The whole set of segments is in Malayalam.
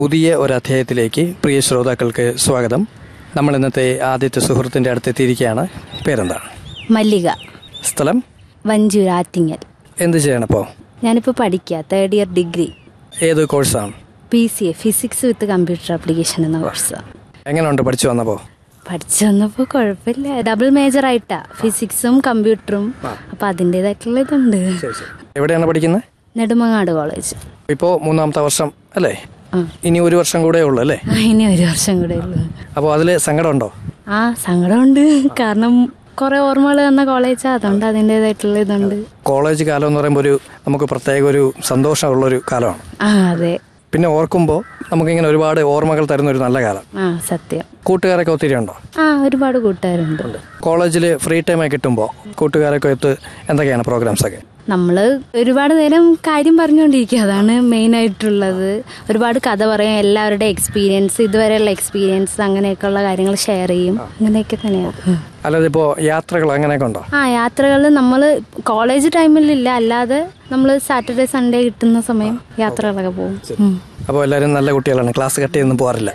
പുതിയ ഒരു അധ്യായത്തിലേക്ക് പ്രിയ ശ്രോതാക്കൾക്ക് സ്വാഗതം നമ്മൾ ഇന്നത്തെ ആദ്യത്തെ സുഹൃത്തിൻ്റെ അടുത്തെത്തിയിരിക്കുകയാണ് പേരെന്താണ് മല്ലിക സ്ഥലം വഞ്ചൂർ ആറ്റിങ്ങൽ എന്ത് ചെയ്യണപ്പോൾ ഞാനിപ്പോൾ പഠിക്കുക തേർഡ് ഇയർ ഡിഗ്രി ഏത് കോഴ്സാണ് P C A physics with computer application എന്ന കോഴ്സാണ് എങ്ങനെയുണ്ട് പഠിച്ചു വന്നപ്പോൾ പഠിച്ചു വന്നപ്പോൾ കുഴപ്പമില്ല ഡബിൾ മേജർ ആയിട്ടാ ഫിസിക്സും കമ്പ്യൂട്ടറും അപ്പം അതിൻ്റെതായിട്ടുള്ള ഇതുണ്ട് എവിടെയാണ് പഠിക്കുന്നത് നെടുമങ്ങാട് കോളേജ് ഇപ്പോൾ മൂന്നാമത്തെ വർഷം അല്ലേ ആ ഇനി ഒരു വർഷം കൂടെ ഉള്ളൂ അല്ലേ ആ, ഇനി ഒരു വർഷം കൂടെ ഉള്ളു അപ്പോൾ അതിൽ സങ്കടമുണ്ടോ ആ സങ്കടമുണ്ട് കാരണം കുറെ ഓർമ്മകൾ തന്ന കോളേജാ അതുകൊണ്ട് അതിൻ്റെതായിട്ടുള്ള ഇതുണ്ട് കോളേജ് കാലം എന്ന് പറയുമ്പോൾ ഒരു നമുക്ക് പ്രത്യേക ഒരു സന്തോഷമുള്ളൊരു കാലമാണ് ആ അതെ പിന്നെ ഓർക്കുമ്പോൾ നമുക്കിങ്ങനെ ഒരുപാട് ഓർമ്മകൾ തരുന്ന ഒരു നല്ല കാലം ആ സത്യം കൂട്ടുകാരൊക്കെ ഒത്തിരി ഉണ്ടോ ആ ഒരുപാട് കൂട്ടുകാരുണ്ട് കോളേജിൽ ഫ്രീ ടൈമായി കിട്ടുമ്പോൾ കൂട്ടുകാരൊക്കെ ഒത്ത് എന്തൊക്കെയാണ് പ്രോഗ്രാംസ് ഒക്കെ നമ്മൾ ഒരുപാട് നേരം കാര്യം പറഞ്ഞുകൊണ്ടിരിക്കുക അതാണ് മെയിൻ ആയിട്ടുള്ളത് ഒരുപാട് കഥ പറയും എല്ലാവരുടെ എക്സ്പീരിയൻസ് ഇതുവരെയുള്ള എക്സ്പീരിയൻസ് അങ്ങനെയൊക്കെയുള്ള കാര്യങ്ങൾ ഷെയർ ചെയ്യും അങ്ങനെയൊക്കെ തന്നെയാണ് അല്ലാതെ ഇപ്പോൾ യാത്രകൾ അങ്ങനെയൊക്കെ ഉണ്ടോ ആ യാത്രകൾ നമ്മൾ കോളേജ് ടൈമിലില്ല അല്ലാതെ നമ്മൾ സാറ്റർഡേ സൺഡേ കിട്ടുന്ന സമയം യാത്രകളൊക്കെ പോകും ഉം. അപ്പോൾ എല്ലാവരും നല്ല കുട്ടികളാണ് ക്ലാസ് കട്ട് ചെയ്തൊന്നും പോകാറില്ല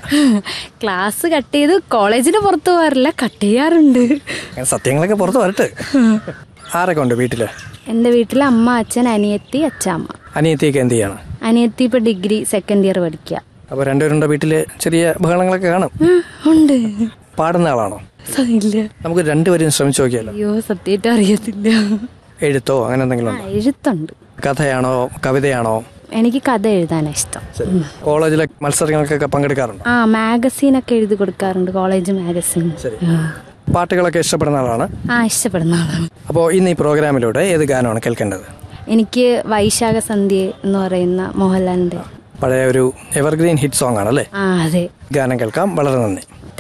ക്ലാസ് കട്ട് ചെയ്ത് കോളേജിന് പുറത്ത് പോകാറില്ല കട്ട് ചെയ്യാറുണ്ട് അങ്ങനെ സത്യങ്ങളൊക്കെ പുറത്ത് വരട്ടെ ആരൊക്കെ ഉണ്ട് വീട്ടിൽ എൻ്റെ വീട്ടിൽ അമ്മ അച്ഛൻ അനിയത്തി അച്ഛാമ്മ അനിയത്തിയൊക്കെ എന്ത് ചെയ്യാണ് അനിയത്തി ഇപ്പോൾ ഡിഗ്രി സെക്കൻഡ് ഇയർ പഠിക്കുക അപ്പോൾ രണ്ടുപേരുടെ വീട്ടിൽ ചെറിയ ബഹളങ്ങളൊക്കെ കാണും ആ, ഉണ്ട് പാടുന്ന ആളാണോ ഇല്ല നമുക്ക് രണ്ടുപേരും ശ്രമിച്ചു നോക്കിയാലോ അയ്യോ സത്യമായിട്ട് അറിയത്തില്ല എഴുത്തോ അങ്ങനെ എന്തെങ്കിലും ആ ഉണ്ടോ എഴുത്തുണ്ട് കഥയാണോ കവിതയാണോ എനിക്ക് കഥ എഴുതാനാണ് ഇഷ്ടം കോളേജിലെ മത്സരങ്ങൾക്കൊക്കെ പങ്കെടുക്കാറുണ്ടോ ആ മാഗസീനൊക്കെ എഴുതി കൊടുക്കാറുണ്ട് കോളേജ് മാഗസീൻ ആ. പാട്ടുകളൊക്കെ ഇഷ്ടപ്പെടുന്ന ആളാണ് ആ ഇഷ്ടപ്പെടുന്ന ആളാണ് അപ്പോൾ ഇന്ന് ഈ പ്രോഗ്രാമിലൂടെ ഏത് ഗാനമാണ് കേൾക്കേണ്ടത് എനിക്ക് വൈശാഖ സന്ധ്യ എന്ന് പറയുന്ന മോഹൻലാലിന്റെ പഴയ ഒരു എവർഗ്രീൻ ഹിറ്റ് സോങ് ആണല്ലേ ആ അതെ ഗാനം കേൾക്കാം വളരെ നന്ദി